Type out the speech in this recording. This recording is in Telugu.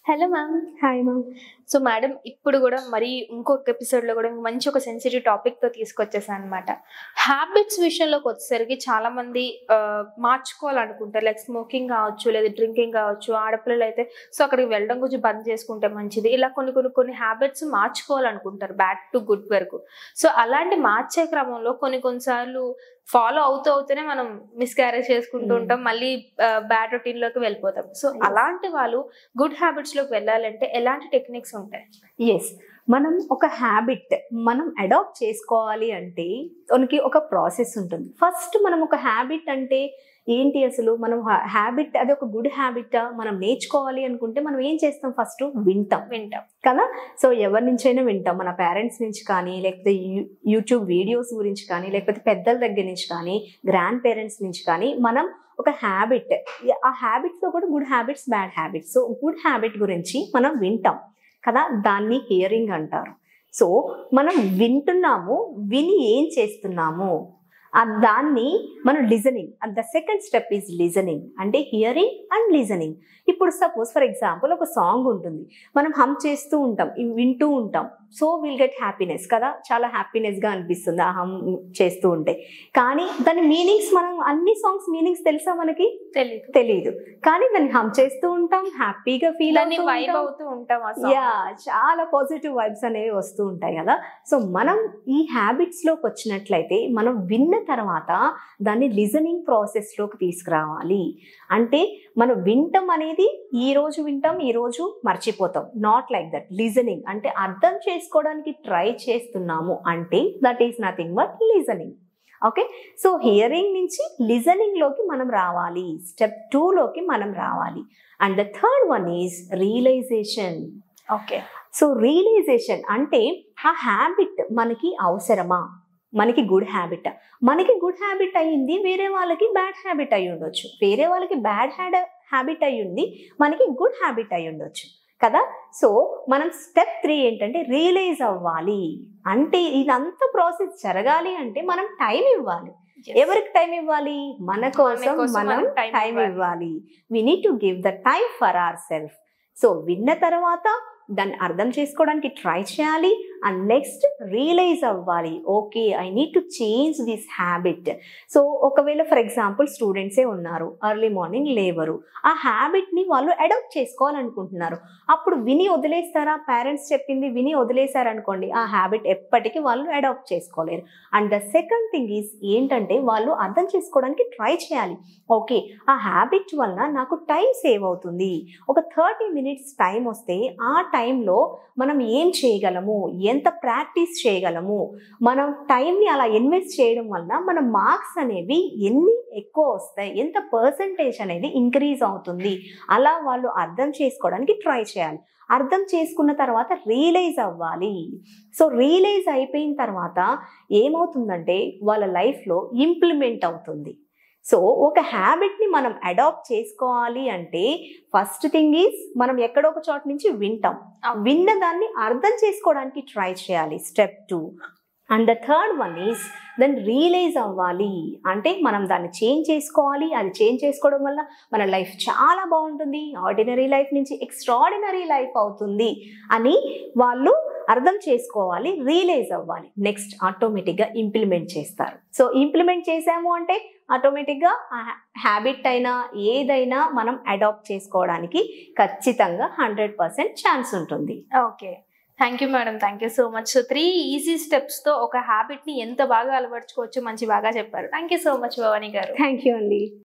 Hello ma'am hi ma'am so madam ఇప్పుడు కూడా మరి ఇంకొక ఎపిసోడ్ లో కూడా మంచి ఒక సెన్సిటివ్ టాపిక్ తో తీసుకొచ్చేసాను అనమాట హ్యాబిట్స్ విషయంలోకి వచ్చేసరికి చాలా మంది ఆ, మార్చుకోవాలనుకుంటారు లైక్ స్మోకింగ్ కావచ్చు లేదా డ్రింకింగ్ కావచ్చు ఆడపిల్లలు అయితే సో అక్కడికి వెళ్ళడం కొంచెం బంద్ చేసుకుంటే మంచిది ఇలా కొన్ని కొన్ని కొన్ని హ్యాబిట్స్ మార్చుకోవాలనుకుంటారు బ్యాడ్ టు గుడ్ వరకు సో అలాంటి మార్చే క్రమంలో కొన్ని కొన్నిసార్లు ఫాలో అవుతూ అవుతూనే మనం మిస్క్యారేజ్ చేసుకుంటూ Mm. ఉంటాం మళ్ళీ బ్యాడ్ రొటీన్ లోకి వెళ్ళిపోతాం సో Yes. అలాంటి వాళ్ళు గుడ్ హ్యాబిట్స్ లోకి వెళ్ళాలంటే ఎలాంటి టెక్నిక్స్ ఉంటాయి ఎస్ మనం ఒక హ్యాబిట్ మనం అడాప్ట్ చేసుకోవాలి అంటే దానికి ఒక ప్రాసెస్ ఉంటుంది ఫస్ట్ మనం ఒక హ్యాబిట్ అంటే ఏంటి అసలు మనం హ్యాబిట్ అది ఒక గుడ్ హ్యాబిట్ మనం నేర్చుకోవాలి అనుకుంటే మనం ఏం చేస్తాం ఫస్ట్ వింటాం వింటాం కదా సో ఎవరి నుంచైనా వింటాం మన పేరెంట్స్ నుంచి కానీ లేకపోతే యూ- యూట్యూబ్ వీడియోస్ గురించి కానీ లేకపోతే పెద్దల దగ్గర నుంచి కానీ గ్రాండ్ పేరెంట్స్ నుంచి కానీ మనం ఒక హ్యాబిట్ ఆ హ్యాబిట్స్లో కూడా good habits bad habits so good habit గురించి మనం వింటాం కదా దాన్ని హియరింగ్ అంటారు సో మనం వింటున్నాము విని ఏం చేస్తున్నాము ఆ దాన్ని మనం listening the second step is listening అంటే హియరింగ్ అండ్ లిజనింగ్ ఇప్పుడు సపోజ్ ఫర్ ఎగ్జాంపుల్ ఒక సాంగ్ ఉంటుంది మనం హమ్ చేస్తూ ఉంటాం ఇవి వింటూ ఉంటాం సో విల్ గెట్ హ్యాపీనెస్ కదా చాలా హ్యాపీనెస్గా అనిపిస్తుంది ఆ హమ్ చేస్తూ ఉంటే కానీ దాని మీనింగ్స్ మనం అన్ని సాంగ్స్ మీనింగ్స్ తెలుసా మనకి తెలియదు తెలియదు కానీ దాన్ని హమ్ చేస్తూ ఉంటాం హ్యాపీగా ఫీల్ దాన్ని వైబ్ అవుతూ ఉంటాం ఆ యా చాలా పాజిటివ్ వైబ్స్ అనేవి వస్తూ ఉంటాయి కదా సో మనం ఈ హ్యాబిట్స్ లోకి వచ్చినట్లయితే మనం విన్న తర్వాత దాన్ని లిజనింగ్ ప్రాసెస్ లోకి తీసుకురావాలి అంటే మనం వింటాం అనేది ఈ రోజు వింటాం ఈ రోజు మర్చిపోతాం నాట్ లైక్ దట్ లిజనింగ్ అంటే అర్థం చేసుకోవడానికి ట్రై చేస్తున్నాము అంటే that is nothing but listening okay so hearing నుంచి లిజనింగ్ లోకి మనం రావాలి స్టెప్ టూ లోకి మనం రావాలి and the third one is realization okay so realization అంటే ఆ హ్యాబిట్ మనకి అవసరమా మనకి గుడ్ హ్యాబిట్ మనకి గుడ్ హ్యాబిట్ అయ్యింది వేరే వాళ్ళకి బ్యాడ్ హ్యాబిట్ అయి ఉండొచ్చు వేరే వాళ్ళకి బ్యాడ్ హ్యాడ్ హ్యాబిట్ అయి ఉంది మనకి గుడ్ హ్యాబిట్ అయి ఉండొచ్చు కదా సో మనం స్టెప్ త్రీ ఏంటంటే రియలైజ్ అవ్వాలి అంటే ఇదంతా ప్రాసెస్ జరగాలి అంటే మనం టైం ఇవ్వాలి ఎవరికి టైం ఇవ్వాలి మన కోసం కోసం మనం మనం time టైం ఇవ్వాలి. ఇవ్వాలి we need to give the time for our self so విన్న తర్వాత దాన్ని అర్థం చేసుకోవడానికి ట్రై చేయాలి అండ్ నెక్స్ట్ రియలైజ్ అవ్వాలి okay I need to change this habit so ఒకవేళ ఫర్ ఎగ్జాంపుల్ స్టూడెంట్సే ఉన్నారు ఎర్లీ మార్నింగ్ లేవరు ఆ హ్యాబిట్ని వాళ్ళు అడాప్ట్ చేసుకోవాలనుకుంటున్నారు అప్పుడు విని వదిలేస్తారా పేరెంట్స్ చెప్పింది విని వదిలేశారనుకోండి ఆ హ్యాబిట్ ఎప్పటికీ వాళ్ళు అడాప్ట్ చేసుకోలేరు and the second thing is ఏంటంటే వాళ్ళు అర్థం చేసుకోవడానికి ట్రై చేయాలి ఓకే ఆ హ్యాబిట్ వల్ల నాకు టైం సేవ్ అవుతుంది ఒక థర్టీ మినిట్స్ టైం వస్తే ఆ టైంలో మనం ఏం చేయగలము ఎంత ప్రాక్టీస్ చేయగలము మనం టైంని అలా ఇన్వెస్ట్ చేయడం వల్ల మన మార్క్స్ అనేవి ఎన్ని ఎక్కువ వస్తాయి ఎంత పర్సంటేజ్ అనేది ఇంక్రీజ్ అవుతుంది అలా వాళ్ళు అర్థం చేసుకోవడానికి ట్రై చేయాలి అర్థం చేసుకున్న తర్వాత రియలైజ్ అవ్వాలి సో రియలైజ్ అయిపోయిన తర్వాత ఏమవుతుందంటే వాళ్ళ లైఫ్లో ఇంప్లిమెంట్ అవుతుంది సో ఒక హ్యాబిట్ని మనం అడాప్ట్ చేసుకోవాలి అంటే ఫస్ట్ థింగ్ ఈజ్ మనం ఎక్కడో ఒక చోట నుంచి వింటాం విన్న దాన్ని అర్థం చేసుకోవడానికి ట్రై చేయాలి step two and the third one is then realize అవ్వాలి అంటే మనం దాన్ని చేంజ్ చేసుకోవాలి అది చేంజ్ చేసుకోవడం వల్ల మన లైఫ్ చాలా బాగుంటుంది ఆర్డినరీ లైఫ్ నుంచి ఎక్స్ట్రాడినరీ లైఫ్ అవుతుంది అని వాళ్ళు అర్థం చేసుకోవాలి రియలైజ్ అవ్వాలి నెక్స్ట్ ఆటోమేటిక్గా ఇంప్లిమెంట్ చేస్తారు సో ఇంప్లిమెంట్ చేసాము అంటే ఆటోమేటిక్గా హ్యాబిట్ అయినా ఏదైనా మనం అడాప్ట్ చేసుకోవడానికి ఖచ్చితంగా హండ్రెడ్ పర్సెంట్ ఛాన్స్ ఉంటుంది okay thank you madam thank you so much so three easy steps తో ఒక హ్యాబిట్ ని ఎంత బాగా అలవర్చుకోవచ్చు మంచి బాగా చెప్పారు thank you so much Bhavani garu thank you అండి